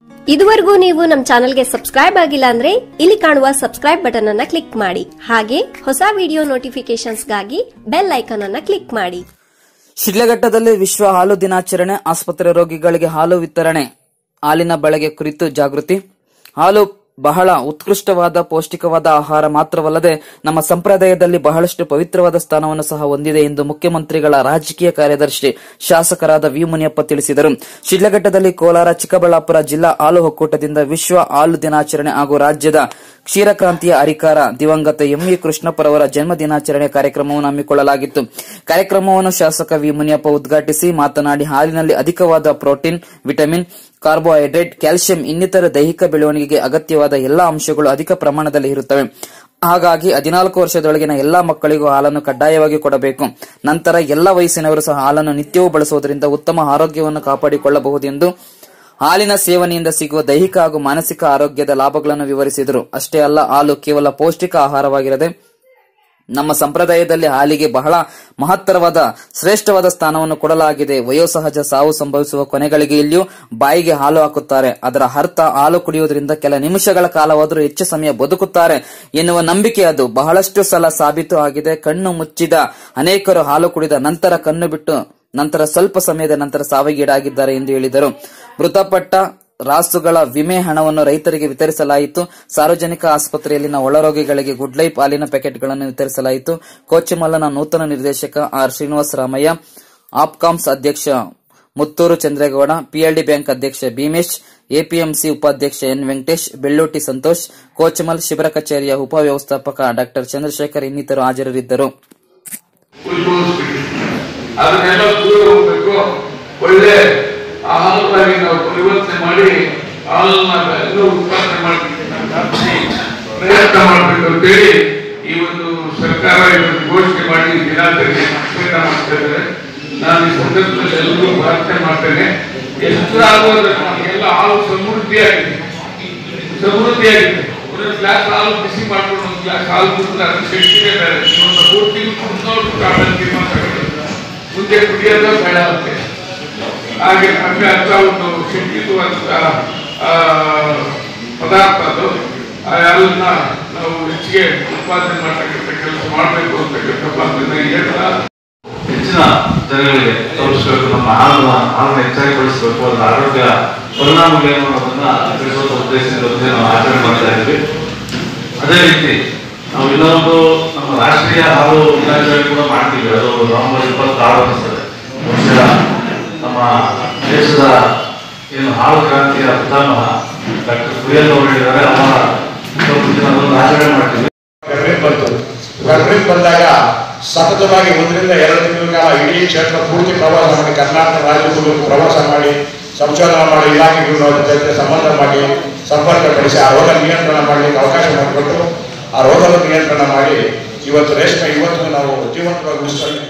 ಇದುವರೆಗೂ ನೀವು ನಮ್ಮ ಚಾನೆಲ್ಗೆ ಸಬ್ಸ್ಕ್ರೈಬ್ ಆಗಿಲ್ಲ ಅಂದ್ರೆ ಇಲ್ಲಿ ಕಾಣುವ ಸಬ್ಸ್ಕ್ರೈಬ್ ಬಟನ್ ಅನ್ನ ಕ್ಲಿಕ್ ಮಾಡಿ ಹಾಗೆ ಹೊಸ ವಿಡಿಯೋ ನೋಟಿಫಿಕೇಶನ್ಸ್ಗಾಗಿ ಬೆಲ್ ಐಕಾನ್ ಅನ್ನ ಕ್ಲಿಕ್ ಮಾಡಿ ಶಿಡ್ಲಘಟ್ಟದಲ್ಲಿ ವಿಶ್ವ ಹಾಲು ದಿನಾಚರಣೆ ಆಸ್ಪತ್ರೆ ರೋಗಿಗಳಿಗೆ ಹಾಲು ವಿತರಣೆ ಹಾಲಿನ ಬಳಕೆ ಕುರಿತು ಜಾಗೃತಿ ಹಾಲು ಬಹಳ ಉತ್ಕೃಷ್ಟವಾದ ಪೌಷ್ಟಿಕವಾದ ಆಹಾರ ಮಾತ್ರವಲ್ಲದೆ ನಮ್ಮ ಸಂಪ್ರದಾಯದಲ್ಲಿ ಬಹಳಷ್ಟು ಪವಿತ್ರವಾದ ಸ್ಥಾನವನ್ನು ಸಹ ಹೊಂದಿದೆ ಎಂದು ಮುಖ್ಯಮಂತ್ರಿಗಳ ರಾಜಕೀಯ ಕಾರ್ಯದರ್ಶಿ ಶಾಸಕರಾದ ವಿ ಮುನಿಯಪ್ಪ ತಿಳಿಸಿದರು ಶಿಡ್ಲಘಟ್ಟದಲ್ಲಿ ಕೋಲಾರ ಚಿಕ್ಕಬಳ್ಳಾಪುರ ಜಿಲ್ಲಾ ಹಾಲು ಒಕ್ಕೂಟದಿಂದ ವಿಶ್ವ ಹಾಲು ದಿನಾಚರಣೆ ಹಾಗೂ ರಾಜ್ಯದ ಕ್ಷೀರಕ್ರಾಂತಿಯ ಅಧಿಕಾರ ದಿವಂಗತ ಎಂಇ ಕೃಷ್ಣಪ್ಪರವರ ಜನ್ಮ ದಿನಾಚರಣೆ ಕಾರ್ಯಕ್ರಮವನ್ನು ಹಮ್ಮಿಕೊಳ್ಳಲಾಗಿತ್ತು ಕಾರ್ಯಕ್ರಮವನ್ನು ಶಾಸಕ ವಿ ಮುನಿಯಪ್ಪ ಉದ್ಘಾಟಿಸಿ ಮಾತನಾಡಿ ಹಾಲಿನಲ್ಲಿ ಅಧಿಕವಾದ ಪ್ರೋಟೀನ್ ವಿಟಮಿನ್ ಕಾರ್ಬೋಹೈಡ್ರೇಟ್ ಕ್ಯಾಲ್ಸಿಯಂ ಇನ್ನಿತರ ದೈಹಿಕ ಬೆಳವಣಿಗೆಗೆ ಅಗತ್ಯವಾದ ಎಲ್ಲಾ ಅಂಶಗಳು ಅಧಿಕ ಪ್ರಮಾಣದಲ್ಲಿ ಇರುತ್ತವೆ ಹಾಗಾಗಿ ಹದಿನಾಲ್ಕು ವರ್ಷದೊಳಗಿನ ಎಲ್ಲಾ ಮಕ್ಕಳಿಗೂ ಹಾಲನ್ನು ಕಡ್ಡಾಯವಾಗಿ ಕೊಡಬೇಕು ನಂತರ ಎಲ್ಲ ವಯಸ್ಸಿನವರು ಸಹ ಹಾಲನ್ನು ನಿತ್ಯವೂ ಬಳಸುವುದರಿಂದ ಉತ್ತಮ ಆರೋಗ್ಯವನ್ನು ಕಾಪಾಡಿಕೊಳ್ಳಬಹುದೆಂದು ಹಾಲಿನ ಸೇವನೆಯಿಂದ ಸಿಗುವ ದೈಹಿಕ ಹಾಗೂ ಮಾನಸಿಕ ಆರೋಗ್ಯದ ಲಾಭಗಳನ್ನು ವಿವರಿಸಿದರು ಅಷ್ಟೇ ಅಲ್ಲ ಹಾಲು ಕೇವಲ ಪೌಷ್ಟಿಕ ಆಹಾರವಾಗಿರದೆ ನಮ್ಮ ಸಂಪ್ರದಾಯದಲ್ಲಿ ಹಾಲಿಗೆ ಬಹಳ ಮಹತ್ತರವಾದ ಶ್ರೇಷ್ಠವಾದ ಸ್ಥಾನವನ್ನು ಕೊಡಲಾಗಿದೆ ವಯೋಸಹಜ ಸಾವು ಸಂಭವಿಸುವ ಕೊನೆಗಳಿಗೆಯಲ್ಲಿಯೂ ಬಾಯಿಗೆ ಹಾಲು ಹಾಕುತ್ತಾರೆ ಅದರ ಅರ್ಥ ಹಾಲು ಕುಡಿಯುವುದರಿಂದ ಕೆಲ ನಿಮಿಷಗಳ ಕಾಲವಾದರೂ ಹೆಚ್ಚು ಸಮಯ ಬದುಕುತ್ತಾರೆ ಎನ್ನುವ ನಂಬಿಕೆ ಅದು ಬಹಳಷ್ಟು ಸಲ ಸಾಬೀತು ಆಗಿದೆ ಕಣ್ಣು ಮುಚ್ಚಿದ ಅನೇಕರು ಹಾಲು ಕುಡಿದ ನಂತರ ಕಣ್ಣು ಬಿಟ್ಟು ನಂತರ ಸ್ವಲ್ಪ ಸಮಯದ ನಂತರ ಸಾವಿಗೀಡಾಗಿದ್ದಾರೆ ಎಂದು ಹೇಳಿದರು ಮೃತಪಟ್ಟ ರಾಸುಗಳ ವಿಮೆ ಹಣವನ್ನು ರೈತರಿಗೆ ವಿತರಿಸಲಾಯಿತು ಸಾರ್ವಜನಿಕ ಆಸ್ಪತ್ರೆಯಲ್ಲಿನ ಒಳರೋಗಿಗಳಿಗೆ ಗುಡ್ ಲೈಫ್ ಹಾಲಿನ ಪ್ಯಾಕೆಟ್ಗಳನ್ನು ವಿತರಿಸಲಾಯಿತು ಕೋಚಿಮಲ್ಲನ ನೂತನ ನಿರ್ದೇಶಕ ಆರ್ ಶ್ರೀನಿವಾಸ ರಾಮಯ್ಯ ಆಪ್ಕಾಮ್ಸ್ ಅಧ್ಯಕ್ಷ ಮುತ್ತೂರು ಚಂದ್ರೇಗೌಡ ಪಿಎಲ್ಡಿ ಬ್ಯಾಂಕ್ ಅಧ್ಯಕ್ಷ ಭೀಮೇಶ್ ಎಪಿಎಂಸಿ ಉಪಾಧ್ಯಕ್ಷ ಎನ್ ವೆಂಕಟೇಶ್ ಬೆಳ್ಳೂಟಿ ಸಂತೋಷ್ ಕೋಚಮಲ್ ಶಿಬಿರ ಕಚೇರಿಯ ಉಪ ವ್ಯವಸ್ಥಾಪಕ ಡಾ ಚಂದ್ರಶೇಖರ್ ಇನ್ನಿತರು ಹಾಜರಿದ್ದರು ಉದ್ಭವಿಸ್ಬಿಟ್ಟಿದೆ ಅದನ್ನೆಲ್ಲ ದೂರ ಹೋಗ್ಬೇಕು ಒಳ್ಳೆ ಆಹಾರವಾಗಿ ನಾವು ಪರಿವರ್ತನೆ ಮಾಡಿ ಹಾಲನ್ನ ಎಲ್ಲ ಉತ್ಪಾದನೆ ಮಾಡಲಿಕ್ಕೆ ಪ್ರಯತ್ನ ಮಾಡಬೇಕು ಅಂತೇಳಿ ಈ ಒಂದು ಸರ್ಕಾರ ಇವತ್ತು ಘೋಷಣೆ ಮಾಡಿ ದಿನಾಚರಣೆ ಪ್ರಯತ್ನ ಮಾಡ್ತಾ ಇದ್ದಾರೆ ನಾನು ಈ ಸಂದರ್ಭದಲ್ಲಿ ಎಲ್ಲರೂ ಪ್ರಾರ್ಥನೆ ಮಾಡ್ತೇನೆ ಎಷ್ಟರಾಗುವುದರ ನಮಗೆಲ್ಲ ಹಾಲು ಸಮೃದ್ಧಿಯಾಗಿದೆ ಸಮೃದ್ಧಿಯಾಗಿದೆ ಒಂದೊಂದು ಗ್ಲಾಸ್ ಹಾಲು ಬಿಸಿ ಮಾಡ್ಕೊಂಡು ಒಂದು ಗ್ಲಾಸ್ ಹಾಲು ಕುಡಿದ್ರೆ ಅದ್ರ ಶಕ್ತಿನೇ ಬೇರೆ ಒಂದು ಪೂರ್ತಿ ಕುಡಿದೋರು ಆಮೇಲೆ ತೀರ್ಮಾನ ತಗೊಳ್ಳಿ. ಮುಂದೆ ಕುಡಿಯೋದು ಬೇಡ ಅಂತೆ ಹಾಗೆ ಹಂಗೆ ಅಂತ ಒಂದು ಶಕ್ತಿಯುತವಾದಂತ ಆ, ಪದಾರ್ಥ ಅದು ಆ ಹಾಲನ್ನ ನಾವು ಹೆಚ್ಚಿಗೆ ಉತ್ಪಾದನೆ ಮಾಡ್ತಕ್ಕಂಥ ಕೆಲಸ ಮಾಡಬೇಕು ಅಂತಕ್ಕಂಥ ಮಾತನ್ನ ಹೇಳ್ತಾ ಹೆಚ್ಚಿನ ಜನಗಳಿಗೆ ತೋರಿಸಬೇಕು ನಮ್ಮ ಹಾಲನ್ನ ಹಾಲನ್ನ ಹೆಚ್ಚಾಗಿ ಬಳಸಬೇಕು ಅದರ ಆರೋಗ್ಯ ಪರಿಣಾಮಗಳೇನು ಅನ್ನೋದನ್ನ ತಿಳಿಸುವ ಉದ್ದೇಶದಿಂದ ಇವತ್ತು ನಾವು ಆಚರಣೆ ಮಾಡ್ತಾ ಇದ್ವಿ ಅದೇ ರೀತಿ ನಾವು ಇನ್ನೊಂದು ನಮ್ಮ ರಾಷ್ಟ್ರೀಯ ಹಾಲು ದಿನಾಚರಣೆ ಕೂಡ ಮಾಡ್ತೀವಿ ಅದು ನವೆಂಬರ್ ಇಪ್ಪತ್ತಾರು ಅನಿಸ್ತದೆ ಬಹುಶಃ ನಮ್ಮ ದೇಶದ ಏನು ಹಾಲು ಕ್ರಾಂತಿಯ ಪಿತಾಮಹ ಡಾಕ್ಟರ್ ಕುರಿಯಲ್ ಅವರು ಹೇಳಿದ್ದಾರೆ ಅವರ ಇಪ್ಪತ್ತು ದಿನ ಅದನ್ನು ಆಚರಣೆ ಮಾಡ್ತೀವಿ ಗರ್ಭಿಣಿ ಬಂತು ಗರ್ಭಿಣಿ ಬಂದಾಗ ಸತತವಾಗಿ ಒಂದರಿಂದ ಎರಡು ತಿಂಗಳ ಕಾಲ ಇಡೀ ಕ್ಷೇತ್ರ ಪೂರ್ತಿ ಪ್ರವಾಸ ಮಾಡಿ ಕರ್ನಾಟಕ ರಾಜ್ಯಗಳು ಪ್ರವಾಸ ಮಾಡಿ ಸಂಶೋಧನೆ ಮಾಡಿ ಇಲಾಖೆಗಳು ಅದ್ರ ಜೊತೆ ಸಂಬಂಧ ಮಾಡಿ ಸಂಪರ್ಕಪಡಿಸಿ ಆ ರೋಗ ನಿಯಂತ್ರಣ ಮಾಡಲಿಕ್ಕೆ ಅವಕಾಶ ಮಾಡಿಕೊಟ್ಟು ಆ ರೋಗದ ನಿಯಂತ್ರಣ ಮಾಡಿ ಇವತ್ತು ರೇಷ್ಮೆ ಇವತ್ತು ನಾವು ಜೀವಂತವಾಗಿ ಉಳಿಸ್ಕೊಂಡು